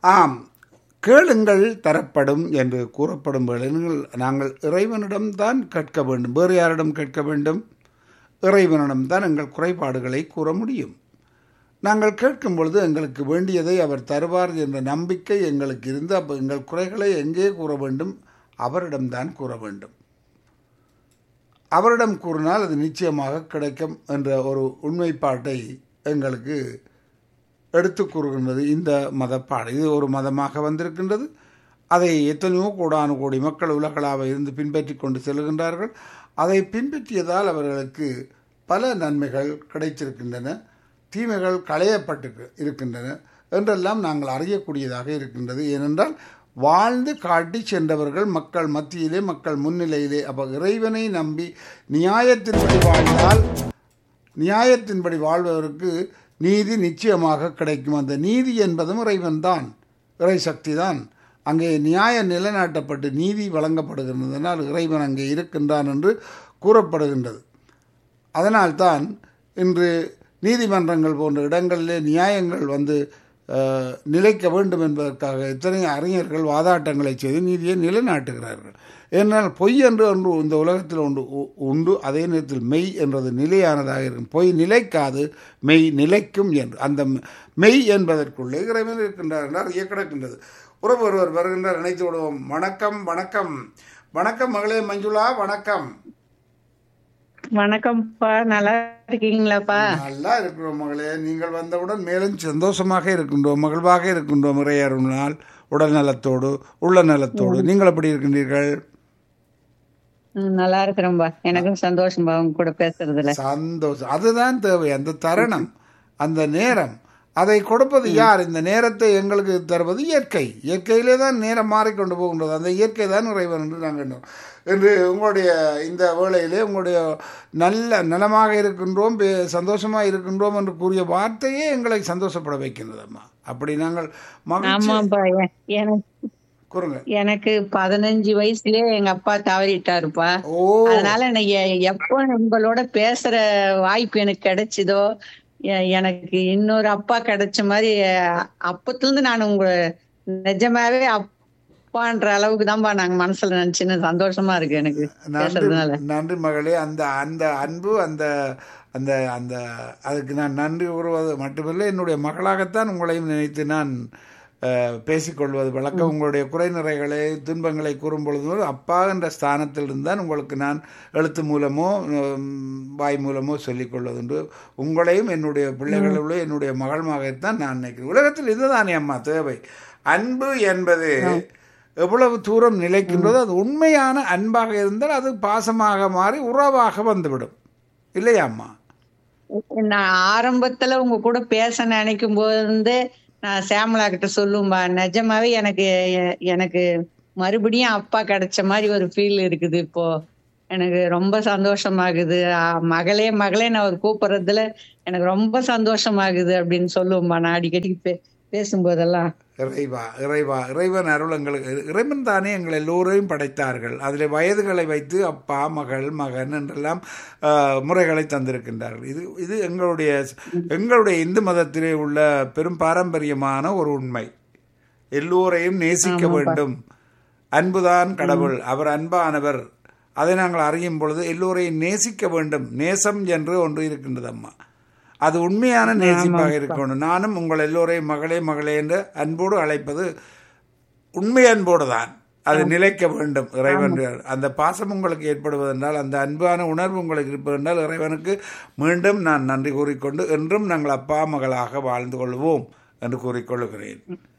ஆம் கேளுங்கள் தரப்படும் என்று கூறப்படும் வேளையில் நாங்கள் இறைவனிடம்தான் கேட்க வேண்டும் வேறு யாரிடம் கேட்க வேண்டும் இறைவனிடம்தான் எங்கள் குறைபாடுகளை கூற முடியும் நாங்கள் கேட்கும் பொழுது எங்களுக்கு வேண்டியதை அவர் தருவார் என்ற நம்பிக்கை எங்களுக்கு இருந்து அப்போ எங்கள் குறைகளை எங்கே கூற வேண்டும் அவரிடம்தான் கூற வேண்டும் அவரிடம் கூறினால் அது நிச்சயமாக கிடைக்கும் என்ற ஒரு உண்மைப்பாட்டை எங்களுக்கு எடுத்து கூறுகின்றது இந்த மதப்பாடு இது ஒரு மதமாக வந்திருக்கின்றது அதை எத்தனையோ கோடானு கோடி மக்கள் உலகளாக இருந்து பின்பற்றி கொண்டு செல்கின்றார்கள் அதை பின்பற்றியதால் அவர்களுக்கு பல நன்மைகள் கிடைத்திருக்கின்றன தீமைகள் களையப்பட்டு இருக்கின்றன என்றெல்லாம் நாங்கள் அறியக்கூடியதாக இருக்கின்றது ஏனென்றால் வாழ்ந்து காட்டி சென்றவர்கள் மக்கள் மத்தியிலே மக்கள் முன்னிலையிலே அப்போ இறைவனை நம்பி நியாயத்தின்படி வாழ்ந்தால் நியாயத்தின்படி வாழ்பவருக்கு நீதி நிச்சயமாக கிடைக்கும் அந்த நீதி என்பதும் இறைவன் தான் இறை சக்தி தான் அங்கே நியாயம் நிலைநாட்டப்பட்டு நீதி வழங்கப்படுகின்றதனால் இறைவன் அங்கே இருக்கின்றான் என்று கூறப்படுகின்றது அதனால்தான் இன்று நீதிமன்றங்கள் போன்ற இடங்களிலே நியாயங்கள் வந்து நிலைக்க வேண்டும் என்பதற்காக எத்தனை அறிஞர்கள் வாதாட்டங்களை செய்து நீதியை நிலைநாட்டுகிறார்கள் ஏனால் பொய் என்று ஒன்று இந்த உலகத்தில் ஒன்று உண்டு அதே நேரத்தில் மெய் என்றது நிலையானதாக இருக்கும் பொய் நிலைக்காது மெய் நிலைக்கும் என்று அந்த மெய் என்பதற்குள்ளே இறைவன் இருக்கின்றார் என்றால் அறிய கிடக்கின்றது உறவு ஒருவர் வருகின்றார் நினைத்து விடுவோம் வணக்கம் வணக்கம் வணக்கம் மகளே மஞ்சுளா வணக்கம் வணக்கம்ப்பா நல்லா இருக்கீங்களாப்பா நல்லா இருக்கிறோம் மகளே நீங்கள் வந்தவுடன் மேலும் சந்தோஷமாக இருக்கின்றோம் மகிழ்வாக இருக்கின்றோம் இறையருள் உடல் நலத்தோடு உள்ள நலத்தோடு நீங்கள் எப்படி இருக்கின்றீர்கள் நல்லா இருக்கிறோம்பா எனக்கும் சந்தோஷம்பா உங்க கூட பேசுறதுல சந்தோஷம் அதுதான் தேவை அந்த தருணம் அந்த நேரம் அதை கொடுப்பது யார் இந்த நேரத்தை எங்களுக்கு தருவது இயற்கை இயற்கையிலே தான் நேரம் மாறிக்கொண்டு போகின்றது அந்த இயற்கை தான் இறைவன் என்று நாங்கள் என்று உங்களுடைய இந்த வேளையிலே உங்களுடைய நல்ல நலமாக இருக்கின்றோம் சந்தோஷமாக இருக்கின்றோம் என்று கூறிய வார்த்தையே எங்களை சந்தோஷப்பட வைக்கின்றது அம்மா அப்படி நாங்கள் ஆமாப்பா எனக்கு கூறுங்க எனக்கு பதினஞ்சு வயசுலயே எங்க அப்பா தவறிட்டாருப்பா அதனால எப்போ உங்களோட பேசுற வாய்ப்பு எனக்கு கிடைச்சதோ எனக்கு இன்னொரு அப்பா கிடைச்ச மாதிரி அப்பத்துல இருந்து நான் உங்க நிஜமாவே அப்பான்ற அளவுக்கு தான்ப்பா நாங்க மனசுல நினைச்சுன்னு சந்தோஷமா இருக்கு எனக்கு பேசுறதுனால நன்றி மகளே அந்த அந்த அன்பு அந்த அந்த அந்த அதுக்கு நான் நன்றி கூறுவது மட்டுமில்லை என்னுடைய மகளாகத்தான் உங்களையும் நினைத்து நான் பேசிக்கொள்வது வழக்கம் உங்களுடைய குறை நிறைகளை துன்பங்களை கூறும் பொழுது அப்பா என்ற ஸ்தானத்தில் இருந்தால் உங்களுக்கு நான் எழுத்து மூலமோ வாய் மூலமோ சொல்லிக் கொள்வதுண்டு உங்களையும் என்னுடைய பிள்ளைகளோட என்னுடைய மகள்மாகத்தான் நான் நினைக்கிறேன் உலகத்தில் இதுதானே அம்மா தேவை அன்பு என்பது எவ்வளவு தூரம் நிலைக்கின்றதோ அது உண்மையான அன்பாக இருந்தால் அது பாசமாக மாறி உறவாக வந்துவிடும் இல்லையா அம்மா நான் ஆரம்பத்துல உங்க கூட பேச நினைக்கும் போது நான் சேமலா கிட்ட சொல்லும்பா நிஜமாவே எனக்கு எனக்கு மறுபடியும் அப்பா கிடைச்ச மாதிரி ஒரு ஃபீல் இருக்குது இப்போ எனக்கு ரொம்ப சந்தோஷமாகுது மகளே மகளே நான் ஒரு கூப்பிடுறதுல எனக்கு ரொம்ப சந்தோஷமாகுது அப்படின்னு சொல்லுவோம்பா நான் அடிக்கடி பே பேசும்போதெல்லாம் இறைவா இறைவா இறைவன் அருள் எங்களுக்கு இறைவன் தானே எங்கள் எல்லோரையும் படைத்தார்கள் அதில் வயதுகளை வைத்து அப்பா மகள் மகன் என்றெல்லாம் முறைகளை தந்திருக்கின்றார்கள் இது இது எங்களுடைய எங்களுடைய இந்து மதத்திலே உள்ள பெரும் பாரம்பரியமான ஒரு உண்மை எல்லோரையும் நேசிக்க வேண்டும் அன்புதான் கடவுள் அவர் அன்பானவர் அதை நாங்கள் அறியும் பொழுது எல்லோரையும் நேசிக்க வேண்டும் நேசம் என்று ஒன்று இருக்கின்றது அம்மா அது உண்மையான நேசிப்பாக இருக்கணும் நானும் உங்கள் எல்லோரையும் மகளே மகளே என்று அன்போடு அழைப்பது உண்மை அன்போடு தான் அது நிலைக்க வேண்டும் இறைவன் அந்த பாசம் உங்களுக்கு ஏற்படுவதென்றால் அந்த அன்பான உணர்வு உங்களுக்கு இருப்பதென்றால் இறைவனுக்கு மீண்டும் நான் நன்றி கூறிக்கொண்டு என்றும் நாங்கள் அப்பா மகளாக வாழ்ந்து கொள்வோம் என்று கூறிக்கொள்கிறேன்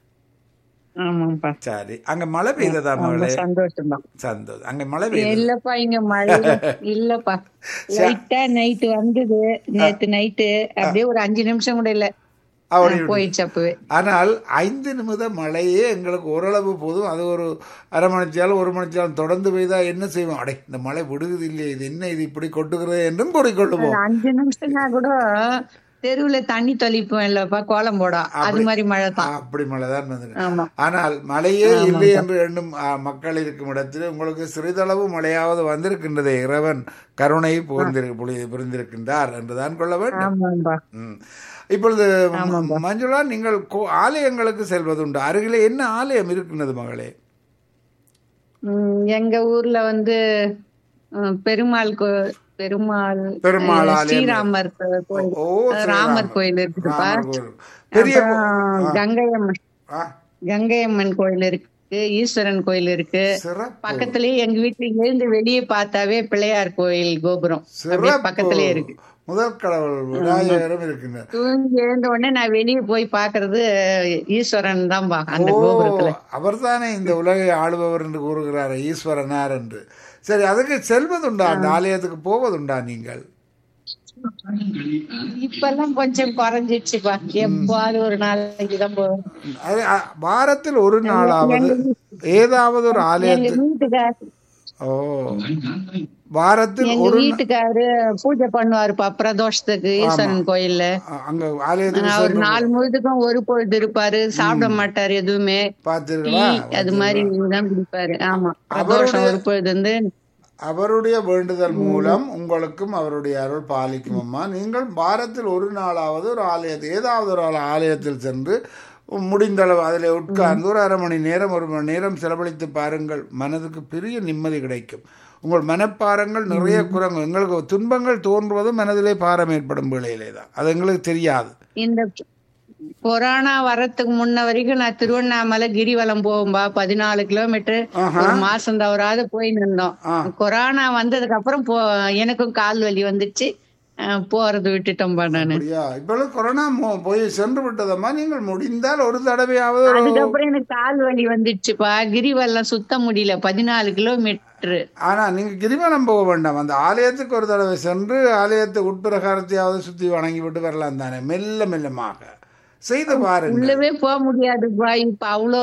சரி அங்க மழை பெய்ததா மகளே சந்தோஷம் சந்தோஷம் அங்க மழை பெய்யுது இல்லப்பா இங்க மழை இல்லப்பா லைட்டா நைட்டு வந்தது நேத்து நைட்டு அப்படியே ஒரு அஞ்சு நிமிஷம் கூட இல்ல போயிடுச்சு அப்பவே ஆனால் ஐந்து நிமிட மழையே எங்களுக்கு ஓரளவு போதும் அது ஒரு அரை மணிச்சாலும் ஒரு மணிச்சாலும் தொடர்ந்து பெய்தா என்ன செய்வோம் அடே இந்த மழை விடுகுது இல்லையே இது என்ன இது இப்படி கொட்டுகிறது என்றும் கூறிக்கொள்ளுவோம் அஞ்சு நிமிஷம்னா கூட தெருவுல தண்ணி தொளிப்போம் இல்லப்பா கோலம் போடா அது மாதிரி மழை தான் அப்படி மழை தான் வந்தது ஆனால் மழையே இல்லை என்று எண்ணும் மக்கள் இருக்கும் இடத்தில் உங்களுக்கு சிறிதளவு மழையாவது வந்திருக்கின்றதே இறைவன் கருணை புரிந்திரு புரிந்திருக்கின்றார் என்றுதான் கொள்ள வேண்டும் இப்பொழுது ம- மஞ்சுளா நீங்கள் கோ- ஆலயங்களுக்கு செல்வதுண்டு அருகிலே என்ன ஆலயம் இருக்கின்றது மகளே உம், எங்க ஊர்ல வந்து உம், பெருமாள் கோ பெருமாள் பெருமாள் அஹ், ஆலயம். ஸ்ரீராமர் கோ- கோயில் ஓ அஹ், ஸ்ரீராமர். ராமர் கோயில் இருக்குதுப்பா ராமர் கோயில். பெரிய கோ- அப்புறம் கங்கையம்மன் ஆ, கங்கையம்மன் கோயில் இருக்கு ஈஸ்வரன் கோயில் இருக்கு சிறப்பு பக்கத்திலேயே எங்க வீட்டுல எழுந்து வெளியே பார்த்தாவே பிள்ளையார் கோயில் கோபுரம் அப்படியே சிறப்பு பக்கத்திலேயே இருக்கு முதல் கடவுள் விநாயகரும் இருக்கின்றார் தூங்கி எழுந்த உடனே நான் வெளியே போய் பாக்குறது ஈஸ்வரன் தான் அந்த ஓ கோபுரத்துல அவர்தானே இந்த உலகை ஆளுபவர் என்று கூறுகிறார் ஈஸ்வரனார் என்று சரி அதுக்கு செல்வதுண்டா அந்த ஆலயத்துக்கு போவதுண்டா நீங்கள் இப்பெல்லாம் கொஞ்சம் குறைஞ்சிடுச்சுப்பா எப்பாவது ஒரு நாளைக்கு தான் போவேன் அது அ, வாரத்தில் ஒரு நாளாவது ஏதாவது ஒரு எங்க ஆலயத்தில் வீட்டுக்கார் ஓ வாரத்தில் எங்க ஒரு வீட்டுக்காரு பூஜை பண்ணுவாருப்பா பிரதோஷத்துக்கு ஈஸ்வரன் கோயில்ல அ- அங்க ஆலயத்துக்கு அவர் சென்று நாள் முழுதுக்கும் ஒரு பொழுது இருப்பாரு சாப்பிட மாட்டாரு எதுவுமே டீ பார்த்தீர்களா அது மாதிரி தான் குடிப்பாரு ஆமா பிரதோஷம் ஒரு பொழுது வந்து அவருடைய வேண்டுதல் மூலம் உங்களுக்கும் அவருடைய அருள் பாலிக்கும் அம்மா நீங்கள் வாரத்தில் ஒரு நாளாவது ஒரு ஆலயத்தில் ஏதாவது ஒரு ஆல- ஆலயத்தில் சென்று முடிந்த அளவு அதில் உட்கார்ந்து ஒரு அரை மணி நேரம் ஒரு மணி நேரம் செலவழித்து பாருங்கள் மனதுக்கு பெரிய நிம்மதி கிடைக்கும் உங்கள் மனப்பாரங்கள் நிறைய குரங்கும் எங்களுக்கு துன்பங்கள் தோன்றுவது மனதிலே பாரம் ஏற்படும் வேளையிலே தான் அது எங்களுக்கு தெரியாது இந்த கொரோனா வர்றதுக்கு முன்ன வரைக்கும் நான் திருவண்ணாமலை கிரிவலம் போகும்பா பதினாலு கிலோமீட்டர் ஒரு மாசம் தவறாத போய் நின்றோம் கொரோனா வந்ததுக்கு அப்புறம் போ எனக்கும் கால் வலி வந்துச்சு அஹ் போறது விட்டுட்டோம்பா நானு அப்படியா இப்பொழுது கொரோனா மோ- போய் சென்று விட்டதம்மா நீங்கள் முடிந்தால் ஒரு தடவையாவது ஒரு அதுக்கப்புறம் எனக்கு கால் வலி வந்துடுச்சுப்பா கிரிவலம் சுத்த முடியல பதினாலு கிலோமீட்டர் ஆனா நீங்க கிரிவலம் போக வேண்டாம் அந்த ஆலயத்துக்கு ஒரு தடவை சென்று ஆலயத்தை உட்பிரகாரத்தையாவது சுத்தி வணங்கி விட்டு வரலாம் தானே மெல்ல மெல்லமாக செய்து பாருங்க உள்ளவே போக முடியாதுப்பா இப்ப அவ்வளோ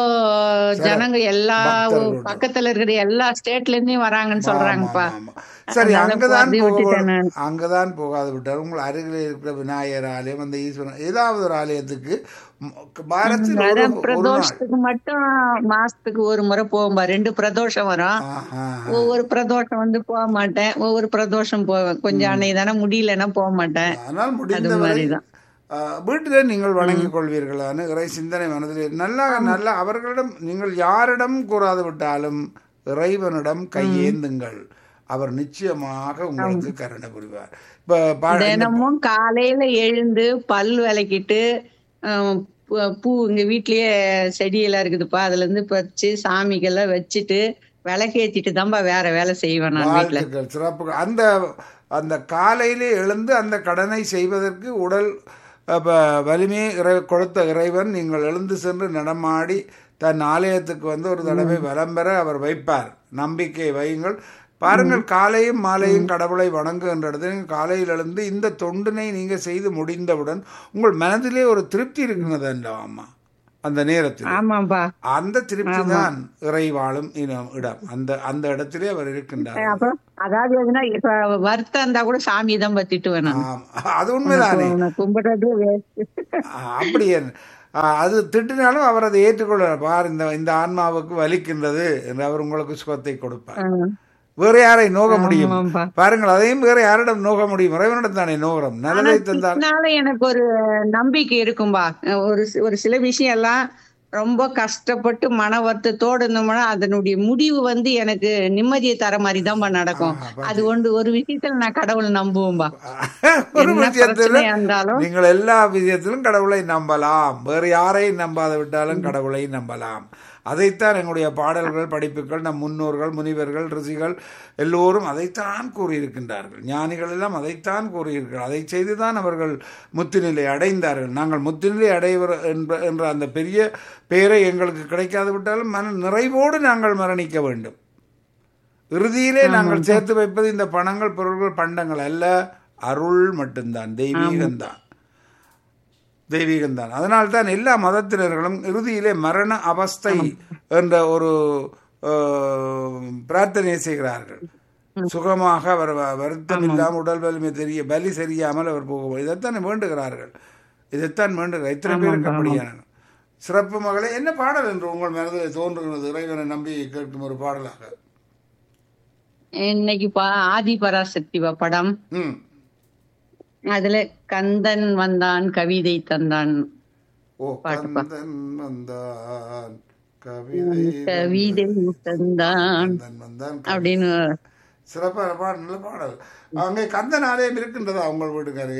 ஜனங்க எல்லா பக்தர்கள். பக்கத்துல இருக்கிற எல்லா ஸ்டேட்ல இருந்தும் வராங்கன்னு சொல்றாங்கப்பா ஆமா. சரி அதனால அங்கதான் போறதே போக விட்டுட்டேன் வே- நான். அங்கதான் போகாது விட்டார் உங்கள் அருகில் இருக்கிற விநாயகர் ஆலயம் அந்த ஈஸ்வரன் ஏதாவது ஒரு ஆலயத்துக்கு ம், வாரத்தில் ஒரு அதான் ஒரு நாள் பிரதோஷத்துக்கு மட்டும் மாசத்துக்கு ஒரு முறை போகும்பா ரெண்டு பிரதோஷம் வரும் ஆஹா. ஒவ்வொரு பிரதோஷம் வந்து போக மாட்டேன் ஒவ்வொரு பிரதோஷம் போவேன் கொஞ்சம் அன்னைக்கு தானே முடியலன்னா போக மாட்டேன் ஆனால் முடிந்தவரை மாதிரிதான். ஆ, வீட்டிலே நீங்கள் வணங்கிக் கொள்வீர்களான இறை சிந்தனை மனதில் நல்லா நல்லா அவர்களிடம் நீங்கள் யாரிடம் கூறாது விட்டாலும் இறைவனிடம் கையேந்துங்கள் அவர் நிச்சயமாக உங்களுக்கு கருணை புரிவார் இப்ப பா- தினமும் காலையில எழுந்து பல் விளக்கிட்டு ஆஹ் பூ- பூ இங்க வீட்லயே செடியெல்லாம் இருக்குதுப்பா அதுல இருந்து பறிச்சு சாமிக்கெல்லாம் வச்சுட்டு விளக்கேத்திட்டு தான்ப்பா வேற வேலை செய்வேன் நான் வீட்டுல வாழ்த்துக்கள் சிறப்பு அந்த அந்த காலையிலே எழுந்து அந்த கடனை செய்வதற்கு உடல் அப்ப, வலிமையை இறை கொடுத்த இறைவன் நீங்கள் எழுந்து சென்று நடமாடி தன் ஆலயத்துக்கு வந்து ஒரு தடவை வலம் பெற அவர் வைப்பார் நம்பிக்கை வையுங்கள் பாருங்கள் காலையும் மாலையும் கடவுளை வணங்குகின்ற இடத்துல நீங்கள் காலையில் எழுந்து இந்த தொண்டினை நீங்க செய்து முடிந்தவுடன் உங்கள் மனதிலே ஒரு திருப்தி இருக்கிறது அம்மா அந்த நேரத்தில் ஆமாப்பா அந்த திருப்தி தான் இறை வாழும் இனம் இடம் அந்த அந்த இடத்திலே அவர் இருக்கின்றார் அப்புறம் அதாவது எதுனா இப்ப வருத்தம் இருந்தா கூட சாமி தான் பத்திட்டு வேணும் ஆம். அது உண்மைதானே கும்பிடுறது waste. ஆ, அப்படியே ஆ, அது திட்டினாலும் அவர் அதை ஏற்றுக்கொள்ள பார் இந்த இந்த ஆன்மாவுக்கு வலிக்கின்றது என்று அவர் உங்களுக்கு சுகத்தை கொடுப்பார் ஆஹ் வேற யாரை நோக முடியும் ஆமாம்பா. பாருங்கள் அதையும் வேற யாரிடம் நோக முடியும் இறைவனிடம் தானே நோகிறோம் நல்லதை தந்தால் இதனால எனக்கு ஒரு நம்பிக்கை இருக்கும்பா ஒரு சி- ஒரு சில விஷயம் எல்லாம் ரொம்ப கஷ்டப்பட்டு மன வருத்தத்தோடு இருந்தோம்னா அதனுடைய முடிவு வந்து எனக்கு நிம்மதியை தர மாதிரி தான்பா நடக்கும் அது ஒன்று ஒரு விஷயத்துல நான் கடவுளை நம்புவேன்பா ஒரு என்ன விஷயத்தில் பிரச்சனையா இருந்தாலும் நீங்கள் எல்லா விஷயத்திலும் கடவுளை நம்பலாம் வேறு யாரையும் நம்பாத விட்டாலும் கடவுளை நம்பலாம் அதைத்தான் எங்களுடைய பாடல்கள் படிப்புகள் நம் முன்னோர்கள் முனிவர்கள் ரிஷிகள் எல்லோரும் அதைத்தான் கூறியிருக்கின்றார்கள் ஞானிகள் எல்லாம் அதைத்தான் கூறியிருக்கிறார்கள் அதை செய்துதான் அவர்கள் முத்துநிலை அடைந்தார்கள் நாங்கள் முத்துநிலை அடைவர் என்ற என்ற அந்த பெரிய பெயரை எங்களுக்கு கிடைக்காது விட்டாலும் மன நிறைவோடு நாங்கள் மரணிக்க வேண்டும் இறுதியிலே நாங்கள் சேர்த்து வைப்பது இந்த பணங்கள் பொருள்கள் பண்டங்கள் அல்ல அருள் மட்டும்தான் தெய்வீகம்தான் தெய்வீகம்தான் அதனால்தான் எல்லா மதத்தினர்களும் இறுதியிலே மரண அவஸ்தை என்ற ஒரு அஹ், பிரார்த்தனை செய்கிறார்கள் சுகமாக அவர் வ- வருத்தம் இல்லாமல் உடல் வலிமை தெரிய பலி சரியாமல் அவர் போக இதைத்தான் வேண்டுகிறார்கள் இதைத்தான் வேண்டுகிறார் இத்தனை பேருக்கு அப்படியான சிறப்பு மகளே என்ன பாடல் என்று உங்கள் மனதில் தோன்றுகிறது இறைவனை நம்பி கேட்கும் ஒரு பாடலாக இன்னைக்கு பா ஆதி பராசக்திவா படம் ம் அதுல கந்தன் வந்தான் கவிதை தந்தான் ஓ பாட்டுப்பா. கந்தன் வந்தான் கவிதை கவிதை தந்தான் கந்தன் வந்தான் கவிதை. அப்படின்னு சிறப்பான பாடல் நல்ல பாடல் அங்கே கந்தன் ஆலயம் இருக்கின்றதா உங்கள் வீட்டுக்காரு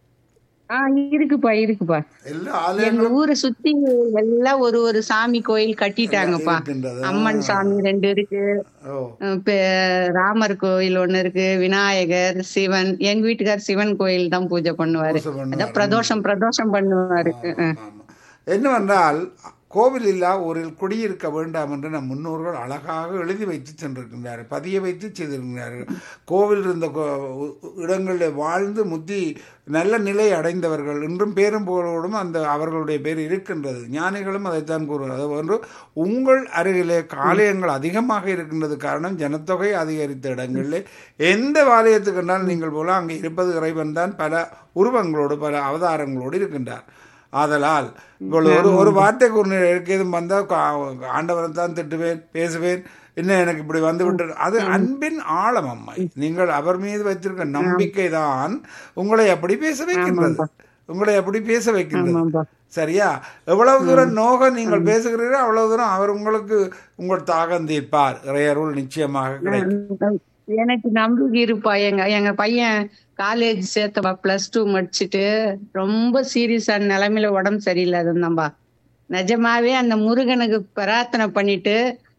ஆஹ் இருக்குப்பா இருக்குப்பா எல்லா எங்க ஆலயங்களும் ஊரை சுத்தி எல்லாம் ஒரு ஒரு சாமி கோயில் கட்டிட்டாங்கப்பா இருக்கின்றது அம்மன் சாமி ரெண்டு இருக்கு ஓ அஹ் இப்ப ராமர் கோயில் ஒண்ணு இருக்கு விநாயகர் சிவன் எங்க வீட்டுக்கார் சிவன் கோயில் தான் பூஜை பண்ணுவாரு பூசை பண்ணுவார். அதான் பிரதோஷம் பிரதோஷம் பண்ணுவாரு அஹ். ஆமா. என்னவென்றால் கோவில் இல்லா ஊரில் குடியிருக்க வேண்டாம் என்று நம் முன்னோர்கள் அழகாக எழுதி வைத்து சென்றிருக்கின்றார்கள் பதிய வைத்து செய்திருக்கிறார்கள் கோவில் இருந்த கோ- உ- இடங்களில் வாழ்ந்து முத்தி நல்ல நிலை அடைந்தவர்கள் இன்றும் பேரும் புகழோடும் அந்த அவர்களுடைய பேர் இருக்கின்றது ஞானிகளும் அதைத்தான் கூறுவார் அதுபோன்று உங்கள் அருகிலே காலயங்கள் அதிகமாக இருக்கின்றது காரணம் ஜனத்தொகை அதிகரித்த இடங்களிலே எந்த வாலயத்துக்குன்றால் நீங்கள் போல அங்கே இருப்பது இறைவன் தான் பல உருவங்களோடு பல அவதாரங்களோடு இருக்கின்றார் ஆதலால் இப்பொழுது ஒரு ஒரு வார்த்தை கூறினருக்கு எதுவும் வந்தால் ஆண்டவரை தான் திட்டுவேன் பேசுவேன் என்ன எனக்கு இப்படி வந்து விட்டு அது அன்பின் ஆழம் அம்மா நீங்கள் அவர் மீது வைத்திருக்க நம்பிக்கை தான் உங்களை அப்படி பேச வைக்கின்றது உங்களை அப்படி பேச வைக்கின்றது ஆமாப்பா. சரியா எவ்வளவு தூரம் நோக நீங்கள் பேசுகிறீர்களோ அவ்வளவு தூரம் அவர் உங்களுக்கு உங்கள் தாகம் தீர்ப்பார் இறையருள் நிச்சயமாக கிடைக்கும் எனக்கு நம்பிக்கை இருப்பா எங்க எங்க பையன் காலேஜ் சேர்த்தப்பா பிளஸ் டூ முடிச்சிட்டு ரொம்ப சீரியஸான நிலைமையில உடம்பு சரியில்லாத இருந்தாம்பா நிஜமாவே அந்த முருகனுக்கு பிரார்த்தனை பண்ணிட்டு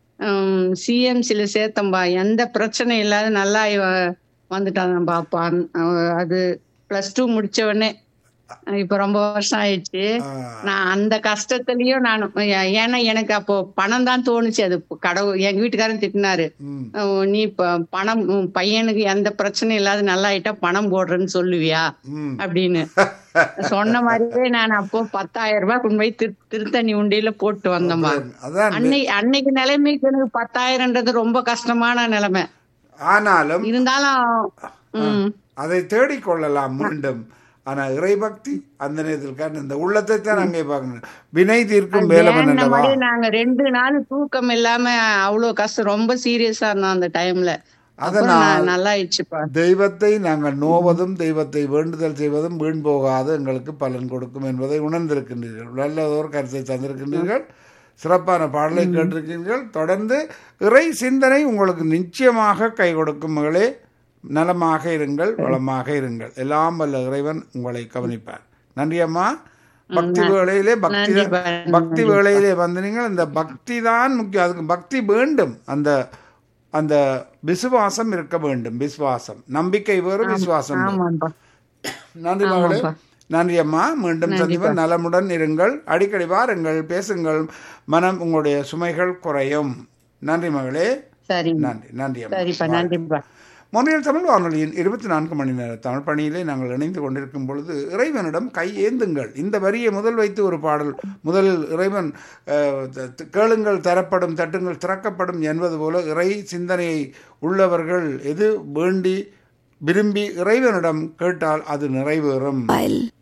சிஎம்சில சேர்த்தம்பா எந்த பிரச்சனையும் இல்லாத நல்லா இவன் வந்துட்டான்பா அப்பா அஹ் அது பிளஸ் டூ முடிச்ச உடனே அஹ் இப்ப ரொம்ப வருஷம் ஆயிடுச்சு ஆ, நான் அந்த கஷ்டத்துலயும் நான் ஏன்னா எனக்கு அப்போ பணம் தான் தோணுச்சு அது கடவுள் எங்க வீட்டுக்காரன் திட்டினாரு ம். அஹ் நீ இப்ப பணம் உன் பையனுக்கு எந்த பிரச்சனையும் இல்லாத நல்லா ஆயிட்டா பணம் போடுறேன்னு சொல்லுவியா ம். அப்படின்னு சொன்ன மாதிரியே நான் அப்போ பத்தாயிரம் ரூபாய் கொண்டு போய் திரு திருத்தணி உண்டியில போட்டு வந்தோம்மா அதான் அன்னைக்கு அன்னைக்கு நிலைமைக்கு எனக்கு பத்தாயிரம்ன்றது ரொம்ப கஷ்டமான நிலைமை ஆனாலும் இருந்தாலும் உம் அதை தேடிக்கொள்ளலாம் மீண்டும் ஆனா இறைபக்தி அந்த நேரத்தில் காரணம் இந்த உள்ளத்தை தான் அங்கே பார்க்கணும் வினை தீர்க்கும் வேலவன் இந்த அல்லவா மாதிரி நாங்க ரெண்டு நாள் தூக்கம் இல்லாம அவ்வளவு கஷ்டம் ரொம்ப சீரியஸா இருந்தோம் அந்த டைம்ல அப்புறம் நான் நல்லா ஆயிடுச்சுப்பா தெய்வத்தை நாங்கள் நோவதும் தெய்வத்தை வேண்டுதல் செய்வதும் வீண் போகாது எங்களுக்கு பலன் கொடுக்கும் என்பதை உணர்ந்திருக்கின்றீர்கள் நல்லதோர் கருத்தை தந்திருக்கின்றீர்கள் சிறப்பான பாடலை கேட்டிருக்கிறீர்கள் தொடர்ந்து இறை சிந்தனை உங்களுக்கு நிச்சயமாக கை கொடுக்கும் மகளே நலமாக இருங்கள் வளமாக இருங்கள் எல்லாம் வல்ல இறைவன் உங்களை கவனிப்பார் நன்றி அம்மா பக்தி வேளையிலே பக்தி நன்றிப்பா, பக்தி வேளையிலே வந்து நீங்கள் இந்த பக்தி தான் முக்கியம் அதுக்கு பக்தி வேண்டும் அந்த அந்த விசுவாசம் இருக்க வேண்டும் விசுவாசம் நம்பிக்கை வேறு விசுவாசம் வேறு. ஆமாப்பா நன்றி மகளே நன்றி அம்மா மீண்டும் சந்திப்போம் நலமுடன் இருங்கள் அடிக்கடி வாருங்கள் பேசுங்கள் மனம் உங்களுடைய சுமைகள் குறையும் நன்றி மகளே சரி நன்றி நன்றி அம்மா சரிப்பா நன்றிப்பா மொழியில் தமிழ் வானொலியின் இருபத்தி நான்கு மணி நேர தமிழ் பணியிலே நாங்கள் இணைந்து கொண்டிருக்கும் பொழுது இறைவனிடம் கை ஏந்துங்கள் இந்த வரியை முதல் வைத்து ஒரு பாடல் முதலில் இறைவன் அஹ், த- த- கேளுங்கள் தரப்படும் தட்டுங்கள் திறக்கப்படும் என்பது போல இறை சிந்தனையை உள்ளவர்கள் எது வேண்டி விரும்பி இறைவனிடம் கேட்டால் அது நிறைவேறும்